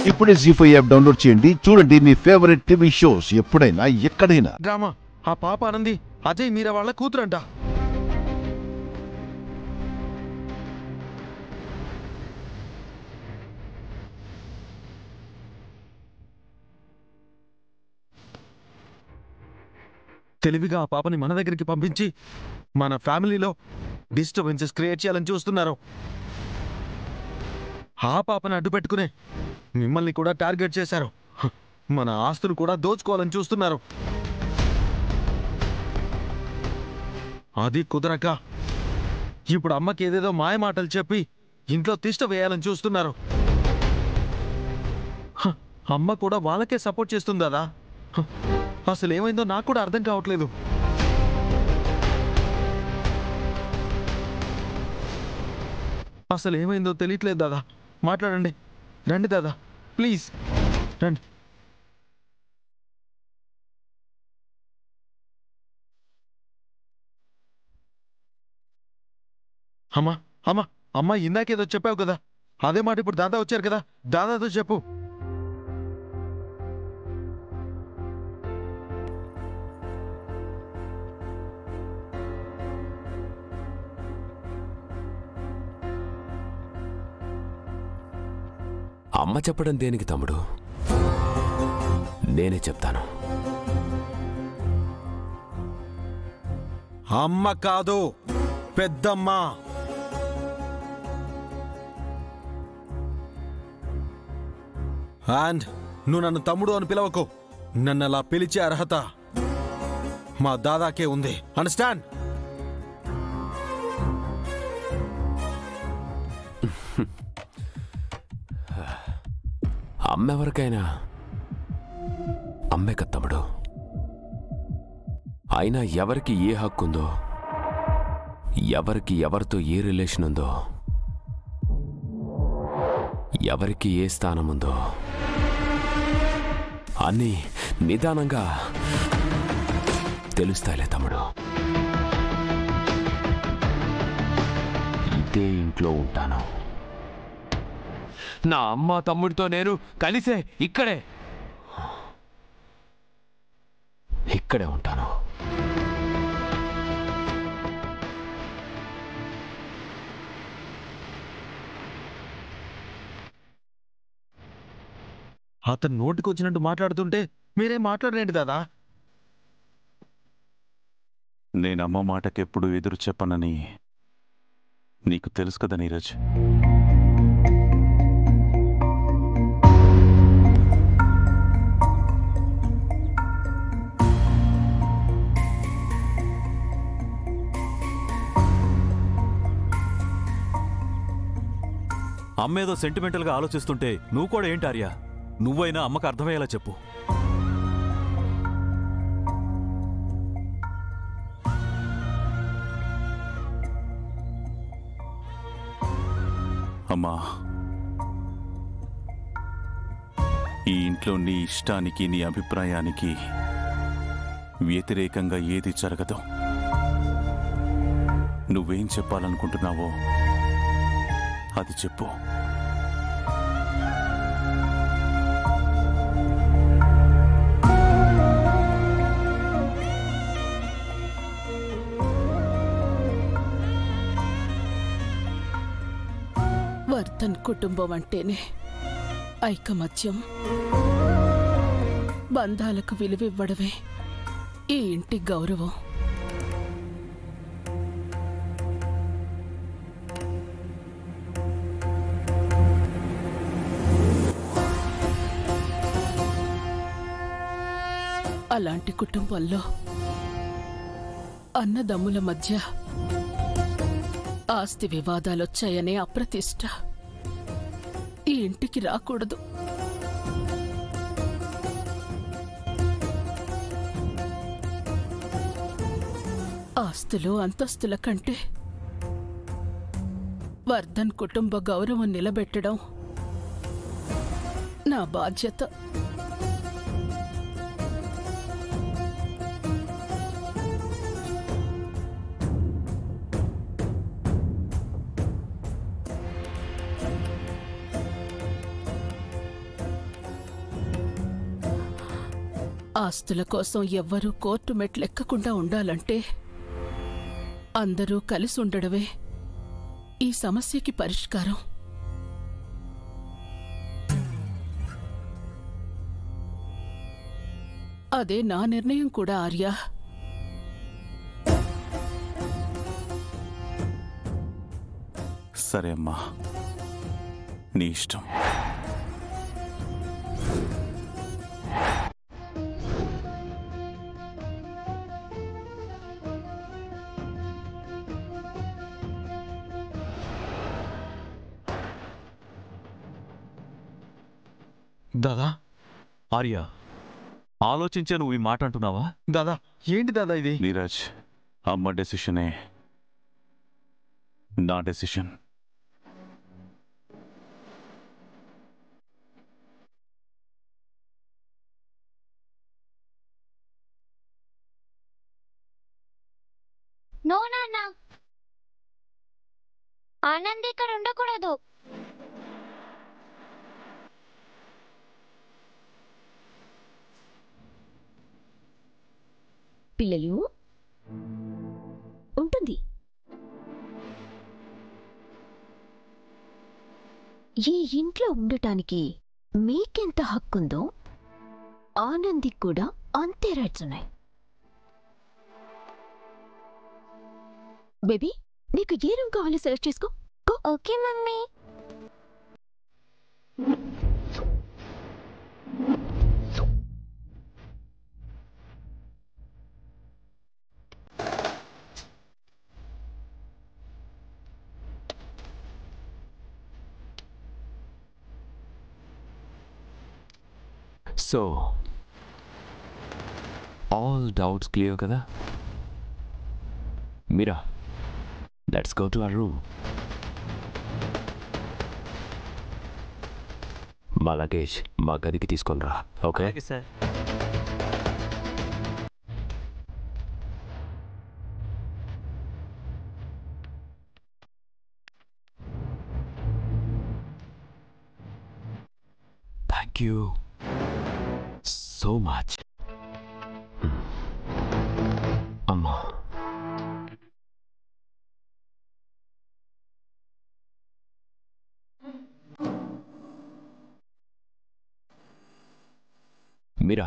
ఇప్పుడే G five app download చేయండి చూడండి మీ ఫేవరెట్ టీవీ షోస్ ఎప్పుడైనా ఎక్కడైనా డ్రామా ఆ పాప ఆనంది అజయ్ మీరా వాళ్ళ కూతురంట తెలివిగా ఆ పాపని మన దగ్గరికి పంపించి మన ఫ్యామిలీలో డిస్టర్బెన్సెస్ క్రియేట్ చేయాలని చూస్తున్నారు ఆ పాపని అడ్డు పెట్టుకునే మిమ్మల్ని కూడా టార్గెట్ చేశారు హ, మన ఆస్తులు కూడా దోచుకోవాలని చూస్తున్నారు అది కుదరక ఇప్పుడు అమ్మకి ఏదేదో మాయ మాటలు చెప్పి ఇంట్లో తిష్ట వేయాలని చూస్తున్నారు హ, అమ్మ కూడా వాళ్ళకే సపోర్ట్ చేస్తుంది కదా హ, అసలు ఏమైందో నాకు కూడా అర్థం కావట్లేదు అసలు ఏమైందో తెలియట్లేదు దాదా మాట్లాడండి రండి దాదా ప్లీజ్ రండి అమ్మా అమ్మా అమ్మా ఇందాకేదో చెప్పావు కదా అదే మాట ఇప్పుడు దాదా వచ్చారు కదా దాదాతో చెప్పు అమ్మ చెప్పడం దేనికి తమ్ముడు నేనే చెప్తాను అమ్మ కాదు పెద్దమ్మ అండ్ నువ్వు నన్ను తమ్ముడు అని పిలవకు నన్ను అలా పిలిచే అర్హత మా దాదాకే ఉంది అండర్స్టాండ్ అమ్మ ఎవరికైనా అమ్మే కదా తమ్ముడు అయినా ఎవరికి ఏ హక్కు ఉందో ఎవరికి ఎవరితో ఏ రిలేషన్ ఉందో ఎవరికి ఏ స్థానం ఉందో అన్నీ నిదానంగా తెలుస్తాయిలే తమ్ముడు ఇదే ఇంట్లో ఉంటాను నా అమ్మ తమ్ముడితో నేను కలిసే ఇక్కడే ఇక్కడే ఉంటాను అతను నోటికి వచ్చినట్టు మాట్లాడుతుంటే మీరేం మాట్లాడలేండి దాదా నేనమ్మ మాటకెప్పుడు ఎదురు చెప్పనని నీకు తెలుసు కదా నీరజ్ అమ్మేదో సెంటిమెంటల్గా ఆలోచిస్తుంటే నువ్వు కూడా ఏంటి ఆర్య నువ్వైనా అమ్మకు అర్థమయ్యేలా చెప్పు అమ్మా ఈ ఇంట్లో నీ ఇష్టానికి నీ అభిప్రాయానికి వ్యతిరేకంగా ఏది జరగదు నువ్వేం చెప్పాలనుకుంటున్నావో అది చెప్పు వర్ధన్ కుటుంబం అంటేనే ఐకమత్యం బంధాలకు విలువివ్వడమే ఈ ఇంటి గౌరవం అలాంటి కుటుంబంలో అన్నదమ్ముల మధ్య ఆస్తి వివాదాలొచ్చాయనే అప్రతిష్ట ఈ ఇంటికి రాకూడదు ఆస్తులు అంతస్తుల కంటే వర్ధన్ కుటుంబ గౌరవం నిలబెట్టడం నా బాధ్యత ఆస్తుల కోసం ఎవ్వరూ కోర్టు మెట్లెక్కకుండా ఉండాలంటే అందరూ కలిసి ఉండడమే ఈ సమస్యకి పరిష్కారం అదే నా నిర్ణయం కూడా ఆర్య సరే అమ్మా నీ ఇష్టం దాదా ఆర్య ఆలోచించే నువ్వు ఈ మాట అంటున్నావా దాదా ఏంటి దాదా ఇది నీరజ్ అమ్మ డెసిషనే నా డెసిషన్ నో నాన్న ఆనంద్ ఇక్కడ ఉండకూడదు పిల్లలు ఉంటుంది ఈ ఇంట్లో ఉండటానికి మీకెంత హక్కుందో ఆనందికి కూడా అంతే రైట్స్ ఉన్నాయి బేబీ నీకు ఏ రూమ్ కావాలో సెలెక్ట్ చేసుకో okay mummy so all doubts clear కదా Meera let's go to our room మా లగేజ్ మా గదికి తీసుకొని రా okay sir thank you so much అమ్మా Meera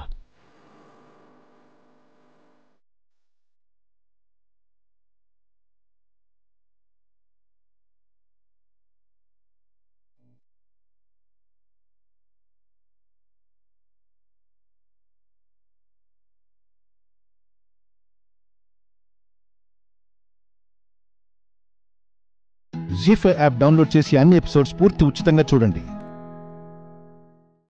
Zee five app download చేసి అన్ని ఎపిసోడ్స్ పూర్తి ఉచితంగా చూడండి